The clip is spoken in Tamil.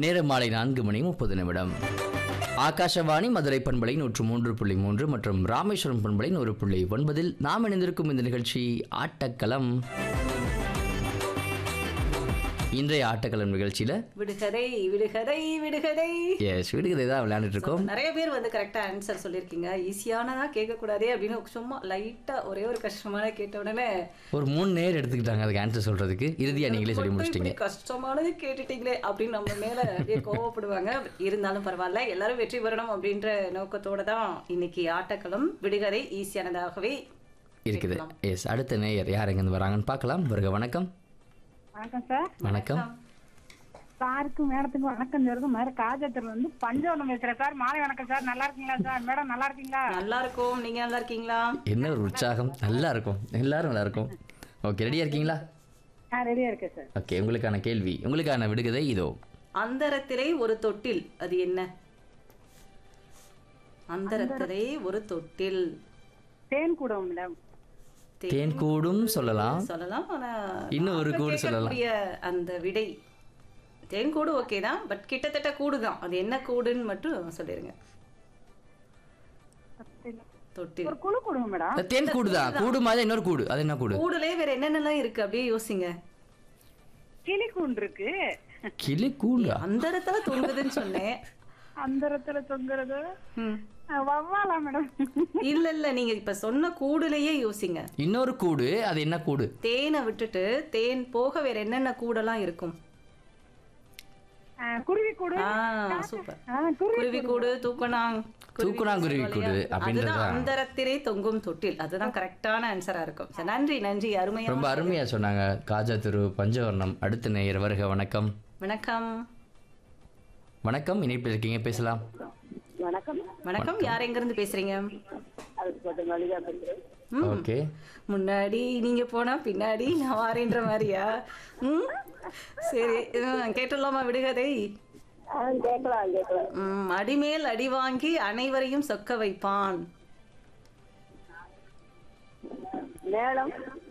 நேரம் மாலை நான்கு மணி முப்பது நிமிடம் ஆகாஷவாணி மதுரை பண்பலை நூற்று மூன்று புள்ளி மூன்று மற்றும் ராமேஸ்வரம் பண்பலை நூறு புள்ளி ஒன்பதில் நாம் இணைந்திருக்கும் இந்த நிகழ்ச்சி ஆட்டக்களம் இன்றைய ஆட்டக்களம் நிகழ்ச்சியில் விடுகதை விடுகதை விடுகதை எஸ் வீடுகளை தான் விளையாண்டுட்டு இருக்கோம் நிறைய பேர் வந்து கரெக்டா ஆன்சர் சொல்லியிருக்கீங்க ஈஸியானதா கேட்கக்கூடாதே அப்படின்னு சும்மா லைட்டா ஒரே ஒரு கஷ்டமான கேட்ட உடனே ஒரு மூணு நேர் எடுத்துக்கிட்டாங்க அதுக்கு ஆன்சர் சொல்றதுக்கு இறுதியாக நீங்களே சொல்லி மட்டும் முடிச்சிட்டீங்க இப்படி கஷ்டமானது கேட்டுட்டீங்களே அப்படின்னு நம்ம மேல அப்படியே கோவப்படுவாங்க இருந்தாலும் பரவாயில்ல எல்லாரும் வெற்றி பெறணும் அப்படின்ற நோக்கத்தோட தான் இன்னைக்கு ஆட்டக்களம் விடுகதை ஈஸியானதாகவே இருக்குது எஸ் அடுத்த நேயர் யார் எங்கேருந்து வராங்கன்னு பார்க்கலாம் வருக வணக்கம் வணக்கம் சார் வணக்கம் சாருக்கும் மேடத்துக்கும் வணக்கம் சொல்லுங்க மேடம் காஜத்துல வந்து பஞ்சவனம் பேசுறேன் சார் மாலை வணக்கம் சார் நல்லா இருக்கீங்களா சார் மேடம் நல்லா இருக்கீங்களா நல்லா இருக்கும் நீங்க நல்லா இருக்கீங்களா என்ன ஒரு உற்சாகம் நல்லா இருக்கும் எல்லாரும் நல்லா இருக்கும் ஓகே ரெடியாக இருக்கீங்களா ஆ ரெடியா இருக்கேன் சார் ஓகே உங்களுக்கான கேள்வி உங்களுக்கான விடுகதை இதோ அந்தரத்திலே ஒரு தொட்டில் அது என்ன அந்தரத்திலே ஒரு தொட்டில் தேன் கூடம் மேடம் தேன் கூடும் சொல்லலாம் சொல்லலாம் ஆனா இன்னும் ஒரு நாம கூடு சொல்லலாம். கேட்கக்கூடிய அந்த விடை தேன் கூடு ஓகே தான் பட் கிட்டத்தட்ட கூடு தான் அது என்ன கூடுன்னு மட்டும் சொல்லிருங்க தொட்டில் ஒரு குழு கொடுங்க மேடம் அஹ், தேன் கூடு தான் கூடு மாதிரி இன்னொரு கூடு அது என்ன கூடு கூடுலே வேற என்னென்னலாம் இருக்கு அப்படியே யோசிங்க கிளி கூண்டு இருக்கு கிளி கூடா அந்த இடத்துல தொங்குதுன்னு சொன்னேன் அந்த இடத்துல தொங்குறது ம். ஆ, வவ்வாலா மேடம் இல்ல இல்ல நீங்க இப்ப சொன்ன கூடுலயே யோசிங்க இன்னொரு கூடு அது என்ன கூடு தேனை விட்டுட்டு தேன் போக வேற என்னென்ன கூடெல்லாம் இருக்கும் ஆ, குருவி கூடு ஆ சூப்பர் ஆ, குருவி குருவி கூடு தூக்கணாங் தூக்கணாங்குருவி கூடு அப்படின்றது அதுதான் தான். அந்தரத்திலே தொங்கும் தொட்டில் அதுதான் கரெக்டான ஆன்சரா இருக்கும் சரி, நன்றி நன்றி அருமையா ரொம்ப அருமையா சொன்னாங்க காஜா திரு பஞ்சவர்ணம் அடுத்த நேயர் வருக வணக்கம் வணக்கம் வணக்கம் இணைப்பில் இருக்கீங்க பேசலாம் வணக்கம் வணக்கம் யார் எங்க இருந்து பேசுறீங்க அதுக்கு கொஞ்சம் வழியா பேசுறேன் ம். ஓகே முன்னாடி நீங்க போனா பின்னாடி நான் வாரேன்ற மாதிரியா ம் சரி ம், கேட்டுடலாமா விடுகதை கேட்கலாம் கேட்கலாம் ம், அடிமேல் அடி வாங்கி அனைவரையும் சொக்க வைப்பான் மேடம்